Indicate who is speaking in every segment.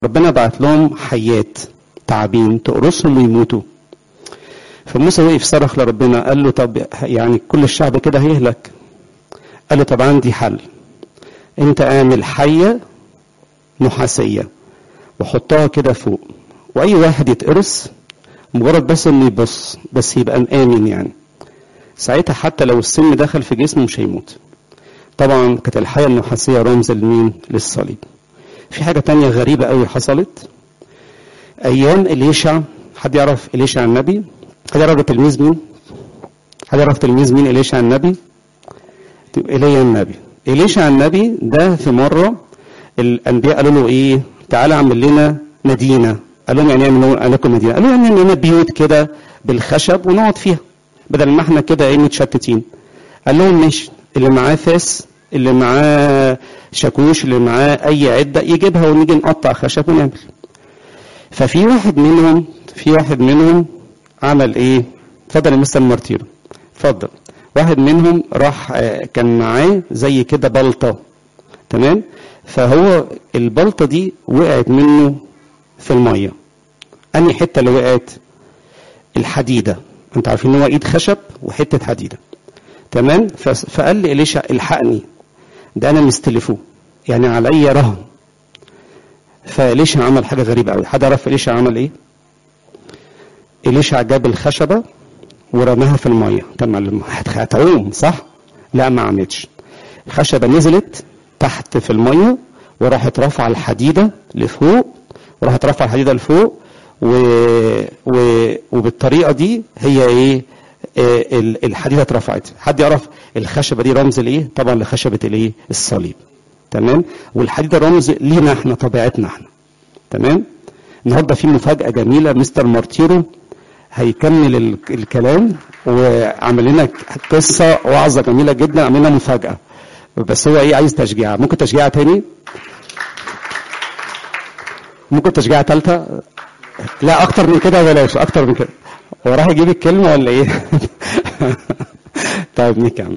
Speaker 1: ربنا بعت لهم حيات تعابين تقرصهم ويموتوا فموسى وقف صرخ لربنا قال له طب يعني كل الشعب كده هيهلك قال له طب عندي حل انت اعمل حيه نحاسيه وحطها كده فوق واي واحد يتقرص مجرد بس انه يبص بس يبقى مآمن يعني ساعتها حتى لو السم دخل في جسمه مش هيموت طبعا كانت الحية النحاسية رمز لمين للصليب في حاجة تانية غريبة قوي حصلت أيام إليشع حد يعرف إليشع النبي حد يعرف تلميذ مين حد يعرف تلميذ مين إليشع النبي إيليا النبي إليشع النبي ده في مرة الأنبياء قالوا له إيه تعالى اعمل لنا مدينة قال لهم يعني اعمل لكم مدينة قالوا يعني لنا بيوت كده بالخشب ونقعد فيها بدل ما احنا كده ايه متشتتين قال لهم ماشي اللي معاه فاس اللي معاه شاكوش اللي معاه اي عده يجيبها ونيجي نقطع خشب ونعمل ففي واحد منهم في واحد منهم عمل ايه اتفضل يا مستر مارتيرو اتفضل واحد منهم راح كان معاه زي كده بلطه تمام فهو البلطه دي وقعت منه في الميه انهي حته اللي وقعت الحديده انت عارفين ان هو ايد خشب وحته حديده تمام فقال لي إليشع الحقني ده انا مستلفه يعني عليا رهن فإليشع عمل حاجه غريبه قوي حد عرف إليشع عمل ايه إليشع جاب الخشبه ورماها في الميه طب هتعوم صح لا ما عملتش الخشبه نزلت تحت في الميه وراحت رافعه الحديده لفوق وراحت رافعه الحديده لفوق و... و... وبالطريقه دي هي ايه آه الحديده اترفعت حد يعرف الخشبه دي رمز لايه طبعا لخشبه الايه الصليب تمام والحديده رمز لينا احنا طبيعتنا احنا تمام النهارده في مفاجاه جميله مستر مارتيرو هيكمل ال... الكلام وعمل لنا قصه وعظه جميله جدا عملنا مفاجاه بس هو ايه عايز تشجيع ممكن تشجيع تاني ممكن تشجيع ثالثه لا اكتر من كده بلاش اكتر من كده هو راح يجيب الكلمه ولا ايه طيب نكمل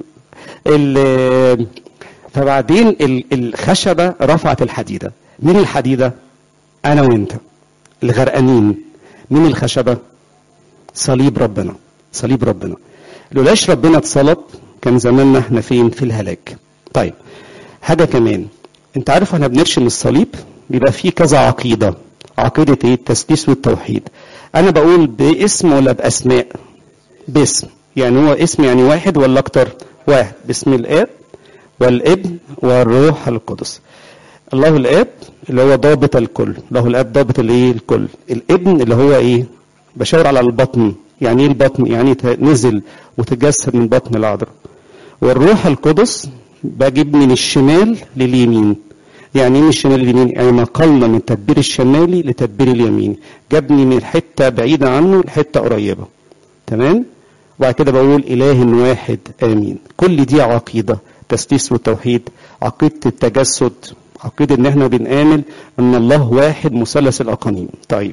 Speaker 1: فبعدين الخشبه رفعت الحديده مين الحديده انا وانت الغرقانين مين الخشبه صليب ربنا صليب ربنا لولاش ربنا اتصلب كان زماننا احنا فين في الهلاك طيب حاجه كمان انت عارف احنا بنرشم الصليب بيبقى فيه كذا عقيده عقيدة ايه التسديس والتوحيد انا بقول باسم ولا باسماء باسم يعني هو اسم يعني واحد ولا اكتر واحد باسم الاب والابن والروح القدس الله الاب اللي هو ضابط الكل الله الاب ضابط الايه الكل الابن اللي هو ايه بشاور على البطن يعني ايه البطن يعني نزل وتجسد من بطن العذراء والروح القدس بجيب من الشمال لليمين يعني ايه من الشمال لليمين؟ يعني نقلنا من التدبير الشمالي لتدبير اليميني، جابني من حته بعيده عنه لحته قريبه. تمام؟ وبعد كده بقول اله واحد امين. كل دي عقيده تسديس والتوحيد، عقيده التجسد، عقيده ان احنا بنآمن ان الله واحد مثلث الاقانيم. طيب.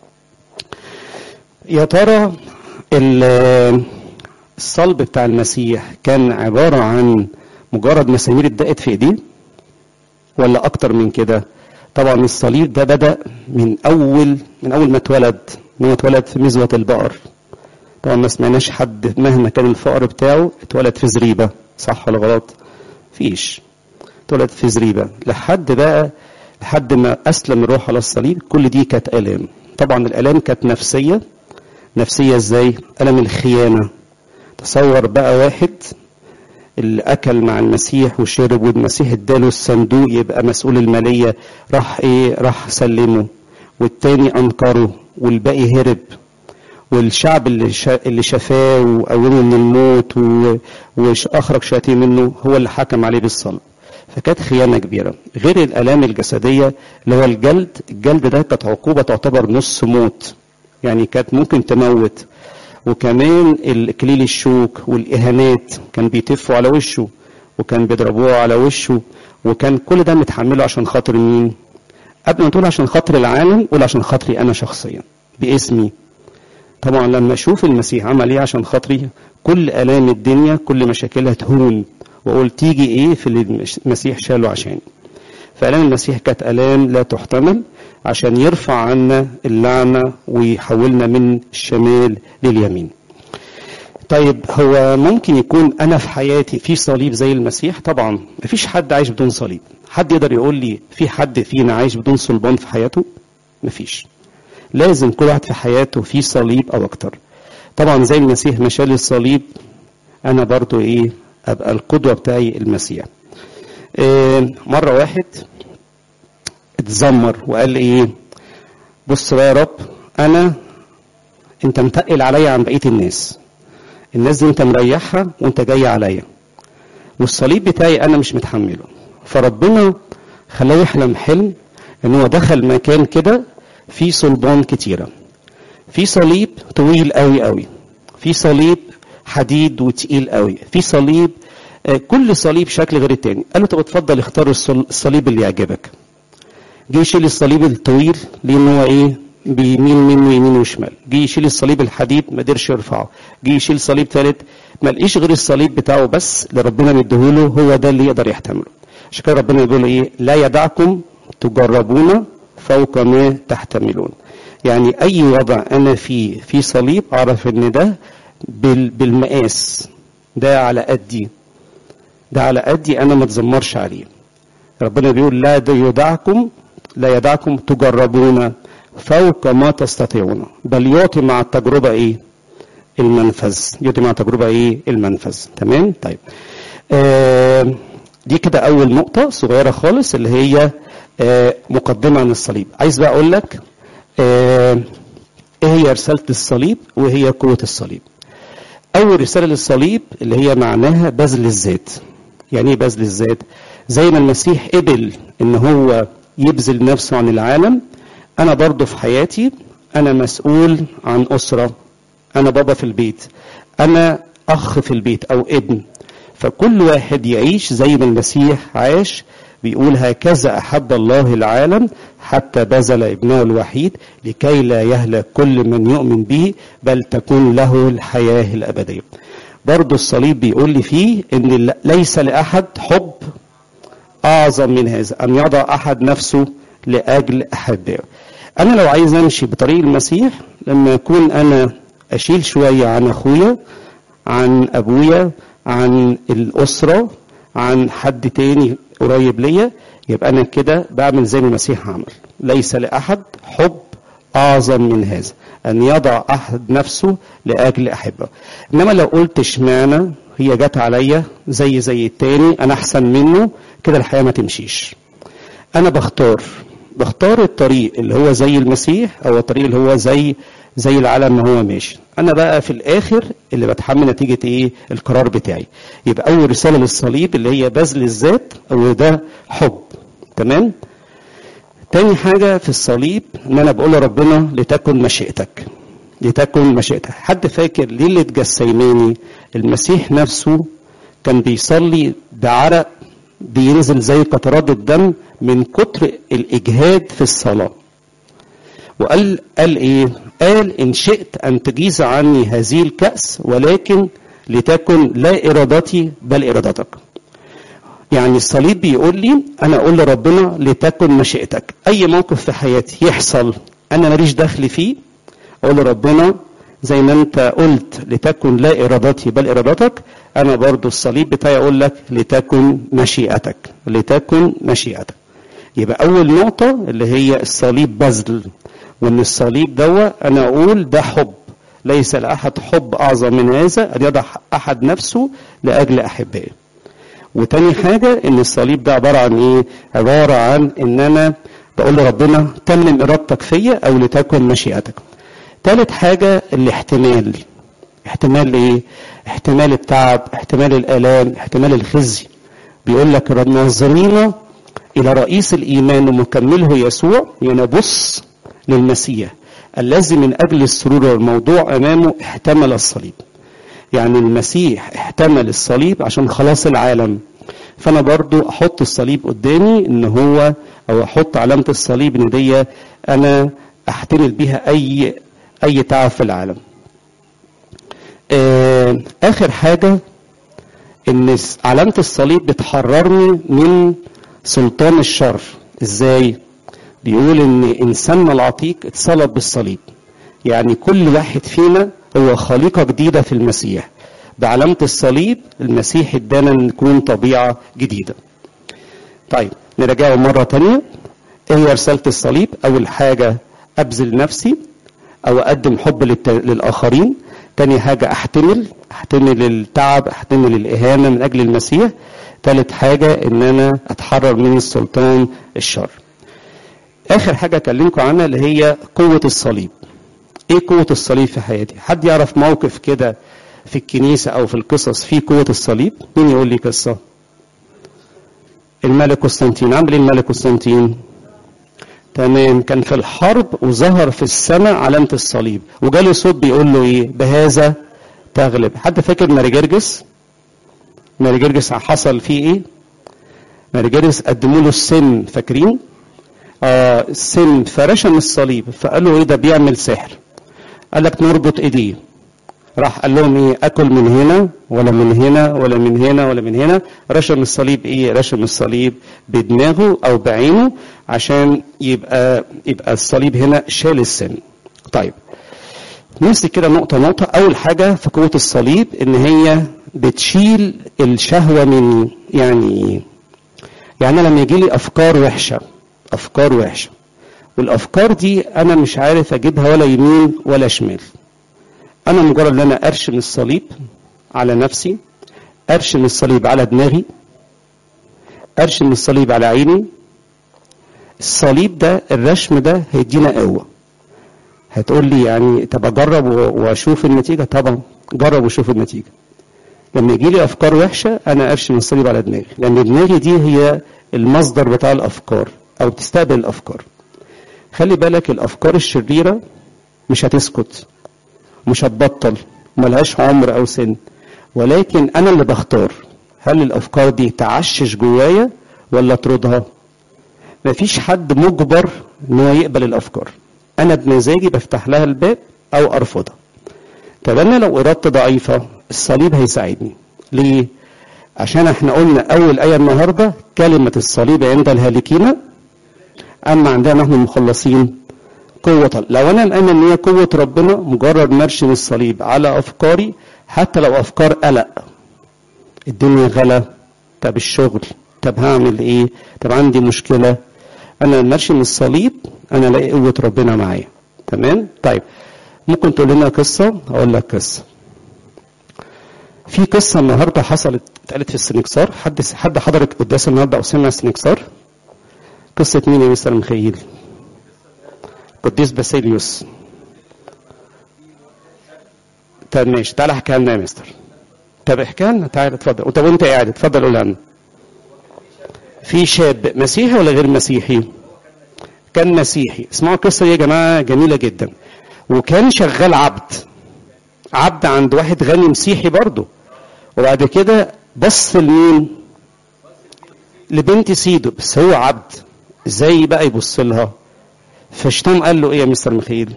Speaker 1: يا ترى الصلب بتاع المسيح كان عباره عن مجرد مسامير اتدقت في ايديه؟ ولا اكتر من كده طبعا الصليب ده بدا من اول من اول ما اتولد ان هو اتولد في مزوه البقر طبعا ما سمعناش حد مهما كان الفقر بتاعه اتولد في زريبه صح ولا غلط فيش اتولد في زريبه لحد بقى لحد ما اسلم الروح على الصليب كل دي كانت الام طبعا الالام كانت نفسيه نفسيه ازاي الم الخيانه تصور بقى واحد اللي اكل مع المسيح وشرب والمسيح اداله الصندوق يبقى مسؤول الماليه راح ايه راح سلمه والتاني انكره والباقي هرب والشعب اللي شا اللي شافاه وقومه من الموت واخرج شياطين منه هو اللي حكم عليه بالصلب فكانت خيانه كبيره غير الالام الجسديه اللي هو الجلد الجلد ده كانت عقوبه تعتبر نص موت يعني كانت ممكن تموت وكمان اكليل الشوك والاهانات كان بيتفوا على وشه وكان بيضربوه على وشه وكان كل ده متحمله عشان خاطر مين قبل ما تقول عشان خاطر العالم قول عشان خاطري انا شخصيا باسمي طبعا لما اشوف المسيح عمل ايه عشان خاطري كل الام الدنيا كل مشاكلها تهون واقول تيجي ايه في اللي المسيح شاله عشاني فالام المسيح كانت الام لا تحتمل عشان يرفع عنا اللعنة ويحولنا من الشمال لليمين طيب هو ممكن يكون انا في حياتي في صليب زي المسيح طبعا مفيش حد عايش بدون صليب حد يقدر يقول لي في حد فينا عايش بدون صلبان في حياته مفيش لازم كل واحد في حياته في صليب او اكتر طبعا زي المسيح ما شال الصليب انا برضو ايه ابقى القدوة بتاعي المسيح إيه مرة واحد اتذمر وقال ايه بص بقى يا رب انا انت متقل عليا عن بقية الناس الناس دي انت مريحها وانت جاي عليا والصليب بتاعي انا مش متحمله فربنا خلاه يحلم حلم ان هو دخل مكان كده فيه صلبان كتيرة في صليب طويل قوي قوي في صليب حديد وتقيل قوي في صليب آه، كل صليب شكل غير التاني قال له طب اتفضل اختار الصل- الصليب اللي يعجبك جه يشيل الصليب الطويل لان هو ايه بيميل منه يمين وشمال جه يشيل الصليب الحديد ما قدرش يرفعه جه يشيل صليب ثالث ما لقيش غير الصليب بتاعه بس اللي ربنا مديهوله هو ده اللي يقدر يحتمله عشان كده ربنا يقول ايه لا يدعكم تجربون فوق ما تحتملون يعني اي وضع انا فيه في صليب اعرف ان ده بال- بالمقاس ده على قدي ده على قدي انا ما اتذمرش عليه ربنا بيقول لا ده يدعكم لا يدعكم تجربون فوق ما تستطيعون بل يعطي مع التجربة ايه المنفذ يعطي مع التجربة ايه المنفذ تمام طيب آه دي كده اول نقطة صغيرة خالص اللي هي آه مقدمة عن الصليب عايز بقى اقول لك آه ايه هي رسالة الصليب وهي قوة الصليب اول رسالة للصليب اللي هي معناها بذل الذات يعني ايه بذل الذات زي ما المسيح قبل ان هو يبذل نفسه عن العالم انا برضه في حياتي انا مسؤول عن اسره انا بابا في البيت انا اخ في البيت او ابن فكل واحد يعيش زي ما المسيح عاش بيقول هكذا احب الله العالم حتى بذل ابنه الوحيد لكي لا يهلك كل من يؤمن به بل تكون له الحياه الابديه برضه الصليب بيقول لي فيه ان ليس لاحد حب اعظم من هذا ان يضع احد نفسه لاجل احبائه انا لو عايز امشي بطريق المسيح لما اكون انا اشيل شويه عن اخويا عن ابويا عن الاسره عن حد تاني قريب ليا يبقى انا كده بعمل زي ما المسيح عمل ليس لاحد حب اعظم من هذا ان يضع احد نفسه لاجل احبه انما لو قلت اشمعنى هي جت عليا زي زي التاني انا احسن منه كده الحياه ما تمشيش انا بختار بختار الطريق اللي هو زي المسيح او الطريق اللي هو زي زي العالم ما هو ماشي انا بقى في الاخر اللي بتحمل نتيجه ايه القرار بتاعي يبقى اول رساله للصليب اللي هي بذل الذات او ده حب تمام تاني حاجه في الصليب ان انا بقول لربنا لتكن مشيئتك لتكن مشيئتك حد فاكر ليله جسيماني المسيح نفسه كان بيصلي بعرق بينزل زي قطرات الدم من كتر الاجهاد في الصلاه وقال قال ايه قال ان شئت ان تجيز عني هذه الكاس ولكن لتكن لا ارادتي بل ارادتك يعني الصليب بيقول لي انا اقول لربنا لتكن مشيئتك اي موقف في حياتي يحصل انا ماليش دخل فيه اقول لربنا زي ما انت قلت لتكن لا ارادتي بل ارادتك انا برضو الصليب بتاعي اقول لك لتكن مشيئتك لتكن مشيئتك يبقى اول نقطة اللي هي الصليب بذل وان الصليب دوا انا اقول ده حب ليس لاحد حب اعظم من هذا ان يضع احد نفسه لاجل احبائه وتاني حاجة ان الصليب ده عبارة عن ايه عبارة عن ان انا بقول لربنا تمم ارادتك فيا او لتكن مشيئتك تالت حاجة الاحتمال احتمال ايه احتمال التعب احتمال الالام احتمال الخزي بيقول لك ناظرين الى رئيس الايمان ومكمله يسوع ينبص للمسيح الذي من اجل السرور والموضوع امامه احتمل الصليب يعني المسيح احتمل الصليب عشان خلاص العالم فانا برضو احط الصليب قدامي ان هو او احط علامه الصليب ان دي انا احتمل بيها اي اي تعب في العالم آه اخر حاجه ان علامه الصليب بتحررني من سلطان الشر ازاي بيقول ان انساننا العتيق اتصلب بالصليب يعني كل واحد فينا هو خليقه جديده في المسيح بعلامه الصليب المسيح ادانا نكون طبيعه جديده طيب نراجعه مره تانية ايه هي رساله الصليب اول حاجه ابذل نفسي او اقدم حب للت... للاخرين تاني حاجه احتمل احتمل التعب احتمل الاهانه من اجل المسيح تالت حاجه ان انا اتحرر من السلطان الشر اخر حاجه اكلمكم عنها اللي هي قوه الصليب ايه قوه الصليب في حياتي حد يعرف موقف كده في الكنيسه او في القصص فيه قوه الصليب مين يقول لي قصه الملك قسطنطين عمل ايه الملك قسطنطين تمام كان في الحرب وظهر في السماء علامة الصليب وجاله صوت بيقول له ايه بهذا تغلب حد فاكر ماري جرجس ماري جرجس حصل فيه ايه ماري جرجس قدموا له السم فاكرين آه السم فرشم الصليب فقال له ايه ده بيعمل سحر قال لك نربط ايديه راح قال لهم ايه اكل من هنا ولا من هنا ولا من هنا ولا من هنا رشم الصليب ايه رشم الصليب بدماغه او بعينه عشان يبقى يبقى الصليب هنا شال السن طيب نمسك كده نقطة نقطة أول حاجة في قوة الصليب إن هي بتشيل الشهوة مني يعني إيه؟ يعني لما يجي لي أفكار وحشة أفكار وحشة والأفكار دي أنا مش عارف أجيبها ولا يمين ولا شمال انا مجرد ان انا ارشم الصليب على نفسي ارشم الصليب على دماغي ارشم الصليب على عيني الصليب ده الرشم ده هيدينا قوه هتقول لي يعني طب اجرب واشوف النتيجه طبعا جرب وشوف النتيجه لما يجي لي افكار وحشه انا ارشم الصليب على دماغي لان دماغي دي هي المصدر بتاع الافكار او بتستقبل الافكار خلي بالك الافكار الشريره مش هتسكت مش هتبطل ملهاش عمر او سن ولكن انا اللي بختار هل الافكار دي تعشش جوايا ولا اطردها مفيش حد مجبر ان هو يقبل الافكار انا بمزاجي بفتح لها الباب او ارفضها طب انا لو ارادتي ضعيفه الصليب هيساعدني ليه عشان احنا قلنا اول ايه النهارده كلمه الصليب عند الهالكين اما عندنا نحن المخلصين قوة لو أنا مآمن إن هي قوة ربنا مجرد مرشم الصليب على أفكاري حتى لو أفكار قلق الدنيا غلا طب الشغل طب هعمل إيه طب عندي مشكلة أنا مرشم الصليب أنا الاقي قوة ربنا معايا تمام طيب ممكن تقول لنا قصة أقول لك قصة في قصة النهاردة حصلت اتقالت في السنكسار حد حد حضر قداس النهاردة أو سمع السنكسار قصة مين يا مستر مخيل؟ قديس باسيليوس طب ماشي تعالى احكيها لنا يا مستر طب احكيها لنا تعالى اتفضل طب وانت قاعد اتفضل قولها لنا في شاب مسيحي ولا غير مسيحي؟ كان مسيحي اسمعوا القصه دي يا جماعه جميله جدا وكان شغال عبد عبد عند واحد غني مسيحي برضه وبعد كده بص لمين؟ لبنت سيده بس هو عبد ازاي بقى يبص لها؟ فشتوم قال له ايه يا مستر مخيل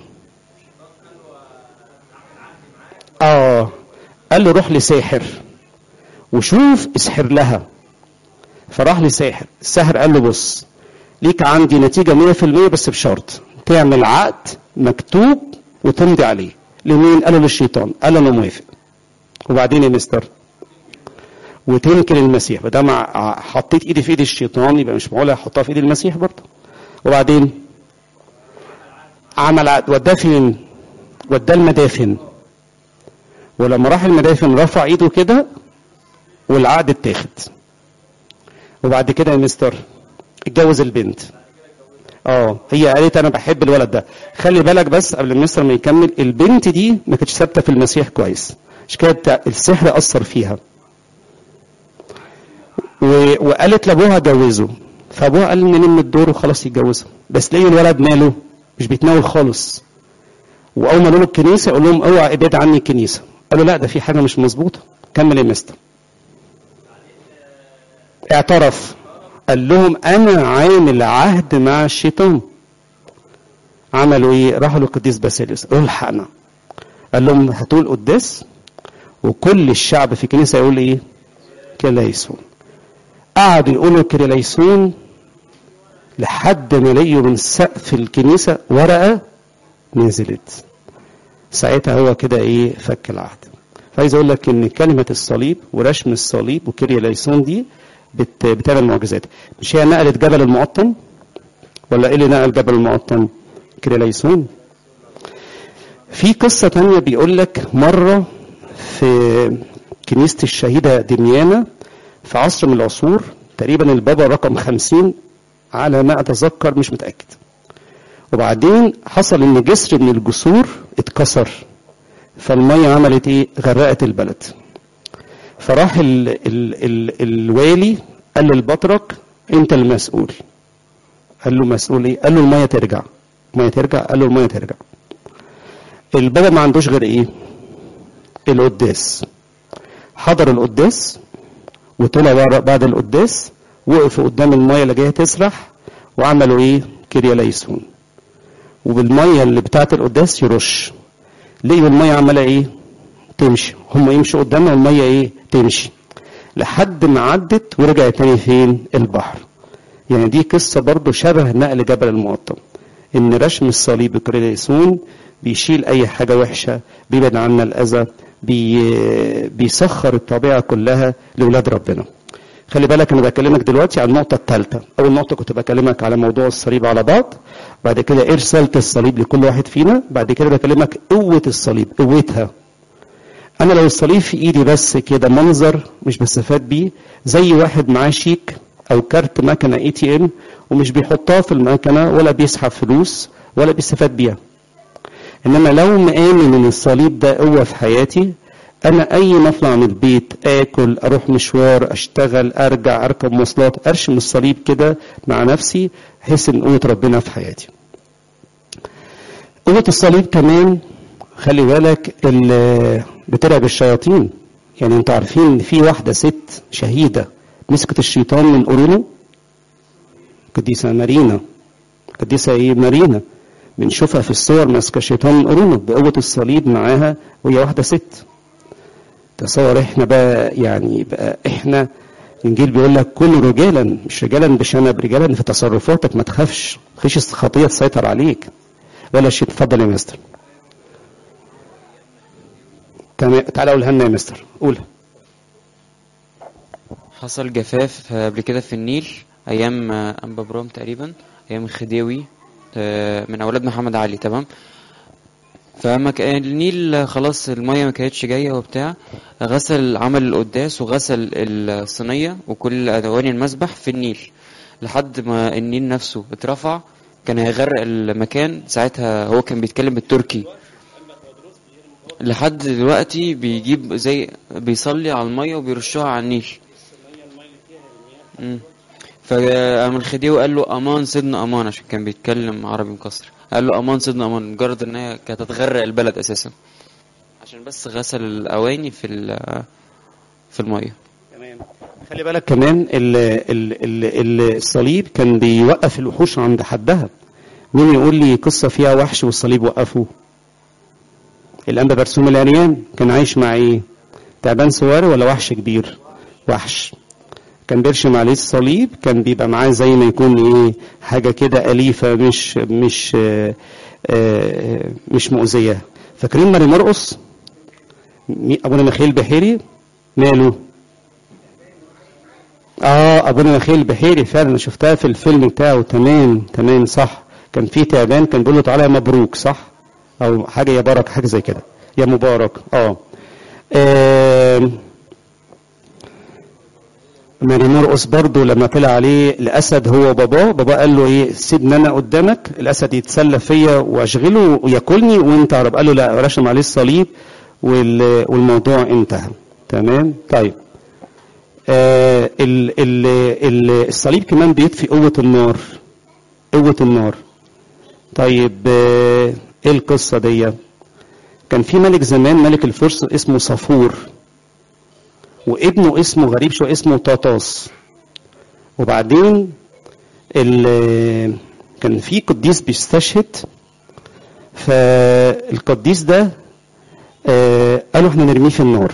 Speaker 1: اه قال له روح لساحر وشوف اسحر لها فراح لساحر الساحر قال له بص ليك عندي نتيجة مية في المية بس بشرط تعمل عقد مكتوب وتمضي عليه لمين قال له للشيطان قال له انا موافق وبعدين يا مستر وتنكر المسيح ما دام حطيت ايدي في ايد الشيطان يبقى مش معقول احطها في ايد المسيح برضه وبعدين عمل عقد وداه فين؟ وداه المدافن ولما راح المدافن رفع ايده كده والعقد اتاخد وبعد كده يا مستر اتجوز البنت اه هي قالت انا بحب الولد ده خلي بالك بس قبل المستر ما يكمل البنت دي ما كانتش ثابته في المسيح كويس مش كده السحر اثر فيها و... وقالت لابوها جوزه فابوها قال ان نلم الدور وخلاص يتجوزها بس ليه الولد ماله مش بيتناول خالص واول ما قالوا الكنيسه يقول لهم اوعى ابعد عني الكنيسه قالوا لا ده في حاجه مش مظبوطه كمل يا مستر اعترف قال لهم انا عامل عهد مع الشيطان عملوا ايه راحوا للقديس باسيليوس الحقنا قال لهم هاتوا القداس وكل الشعب في الكنيسه يقول ايه كليسون قعدوا يقولوا كريليسون لحد ما لقيوا من سقف الكنيسة ورقة نزلت ساعتها هو كده ايه فك العهد فعايز اقول لك ان كلمة الصليب ورشم الصليب وكيريا ليسون دي بت بتعمل معجزات مش هي نقلت جبل المقطم ولا ايه اللي نقل جبل المقطم كيريا ليسون في قصة تانية بيقول لك مرة في كنيسة الشهيدة دميانة في عصر من العصور تقريبا البابا رقم خمسين على ما أتذكر مش متأكد وبعدين حصل ان جسر من الجسور اتكسر فالمية عملت ايه غرقت البلد فراح ال ال ال الوالي قال للبطرك انت المسؤول قال له مسؤول ايه قال له المية ترجع المية ترجع قال له المية ترجع البابا ما عندوش غير ايه القداس حضر القداس وطلع بعد القداس وقفوا قدام المية اللي جاية تسرح وعملوا ايه كريا ليسون وبالميه اللي بتاعت القداس يرش لقيوا الميه عماله ايه تمشي هم يمشوا قدامها والميه ايه تمشي لحد ما عدت ورجعت تاني فين البحر يعني دي قصة برضو شبه نقل جبل المقطم ان رشم الصليب كريليسون بيشيل اي حاجة وحشة بيبعد عنا الاذى بي بيسخر الطبيعة كلها لولاد ربنا خلي بالك انا بكلمك دلوقتي عن النقطة الثالثة اول نقطة كنت بكلمك على موضوع الصليب على بعض بعد كده ايه رسالة الصليب لكل واحد فينا بعد كده بكلمك قوة الصليب قوتها انا لو الصليب في ايدي بس كده منظر مش بستفاد بيه زي واحد معاه شيك او كارت مكنه اي تي ام ومش بيحطها في المكنه ولا بيسحب فلوس ولا بيستفاد بيها انما لو مآمن ان الصليب ده قوه في حياتي انا اي ما اطلع من البيت اكل اروح مشوار اشتغل ارجع اركب مواصلات ارشم الصليب كده مع نفسي احس ان قوه ربنا في حياتي قوه الصليب كمان خلي بالك بترعب الشياطين يعني انتوا عارفين ان في واحده ست شهيده مسكت الشيطان من قرونه قديسه مارينا قديسه ايه مارينا بنشوفها في الصور ماسكه الشيطان من قرونه بقوه الصليب معاها وهي واحده ست تصور احنا بقى يعني بقى احنا الانجيل بيقول لك كن رجالا مش رجالا بشنب رجالا في تصرفاتك ما تخافش خش الخطيه تسيطر عليك ولا شيء اتفضل يا مستر تمام تعالى قولها لنا يا مستر قولها
Speaker 2: حصل جفاف قبل كده في النيل ايام انبا برام تقريبا ايام الخديوي من اولاد محمد علي تمام فما كان النيل خلاص الميه ما كانتش جايه وبتاع غسل عمل القداس وغسل الصينيه وكل اواني المسبح في النيل لحد ما النيل نفسه اترفع كان هيغرق المكان ساعتها هو كان بيتكلم بالتركي لحد دلوقتي بيجيب زي بيصلي على الميه وبيرشها على النيل فقام الخديوي قال له امان سيدنا امان عشان كان بيتكلم عربي مكسر قال له امان سيدنا امان مجرد ان هي كانت هتغرق البلد اساسا عشان بس غسل الاواني في في الميه
Speaker 1: تمام خلي بالك كمان ال ال ال الصليب كان بيوقف الوحوش عند حدها مين يقول لي قصه فيها وحش والصليب وقفه الانبا برسوم العريان كان عايش مع ايه تعبان صغير ولا وحش كبير وحش كان بيرشم عليه الصليب كان بيبقى معاه زي ما يكون ايه حاجه كده اليفه مش مش آآ آآ مش مؤذيه فاكرين ماري مرقص ابونا مخيل بحيري ماله اه ابونا مخيل بحيري فعلا انا شفتها في الفيلم بتاعه تمام تمام صح كان في تعبان كان بيقول له تعالى يا مبروك صح او حاجه يا بارك حاجه زي كده يا مبارك اه, آه ماري مرقص برضه لما طلع عليه الاسد هو باباه باباه قال له ايه سيبني انا قدامك الاسد يتسلى فيا واشغله وياكلني وانت عرب قال له لا رشم عليه الصليب والموضوع انتهى تمام طيب آه ال ال ال الصليب كمان بيطفي قوه النار قوه النار طيب آه ايه القصه دي كان في ملك زمان ملك الفرس اسمه صفور وابنه اسمه غريب شويه اسمه طاطاس وبعدين كان في قديس بيستشهد فالقديس ده آه قالوا احنا نرميه في النار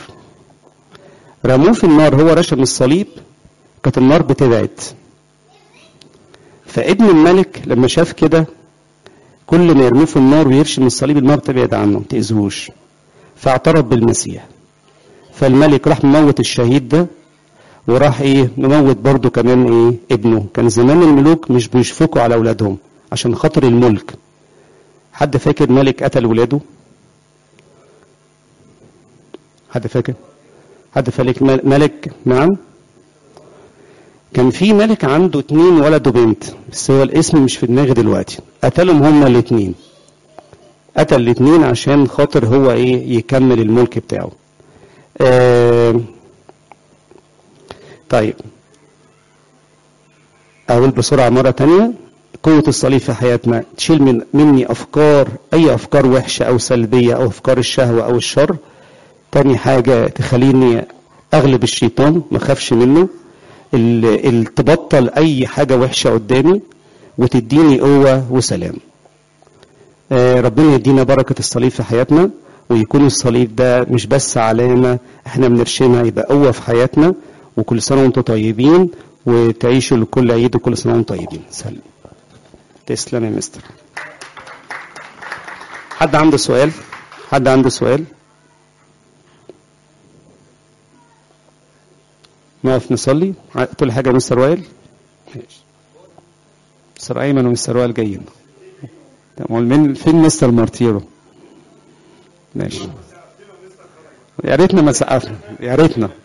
Speaker 1: رموه في النار هو رشم الصليب كانت النار بتبعد فابن الملك لما شاف كده كل ما يرميه في النار ويرشم الصليب النار تبعد عنه ما تأذوش فاعترف بالمسيح فالملك راح مموت الشهيد ده وراح ايه مموت برضه كمان ايه ابنه كان زمان الملوك مش بيشفقوا على اولادهم عشان خاطر الملك حد فاكر ملك قتل ولاده حد فاكر حد فاكر ملك نعم كان في ملك عنده اتنين ولد وبنت بس هو الاسم مش في دماغي دلوقتي قتلهم هما الاتنين قتل الاتنين عشان خاطر هو ايه يكمل الملك بتاعه آه طيب اقول بسرعه مره تانية قوة الصليب في حياتنا تشيل من مني أفكار أي أفكار وحشة أو سلبية أو أفكار الشهوة أو الشر تاني حاجة تخليني أغلب الشيطان ما خافش منه ال- تبطل أي حاجة وحشة قدامي وتديني قوة وسلام آه، ربنا يدينا بركة الصليب في حياتنا ويكون الصليب ده مش بس علامة احنا بنرشمها يبقى قوة في حياتنا وكل سنة وانتم طيبين وتعيشوا لكل عيد وكل سنة وانتم طيبين سلام تسلم يا مستر حد عنده سؤال حد عنده سؤال نقف نصلي كل حاجة مستر وائل ماشي مستر أيمن ومستر وائل جايين تمام من فين مستر مارتيرو ماشي يا ريتنا ما سقفنا يا ريتنا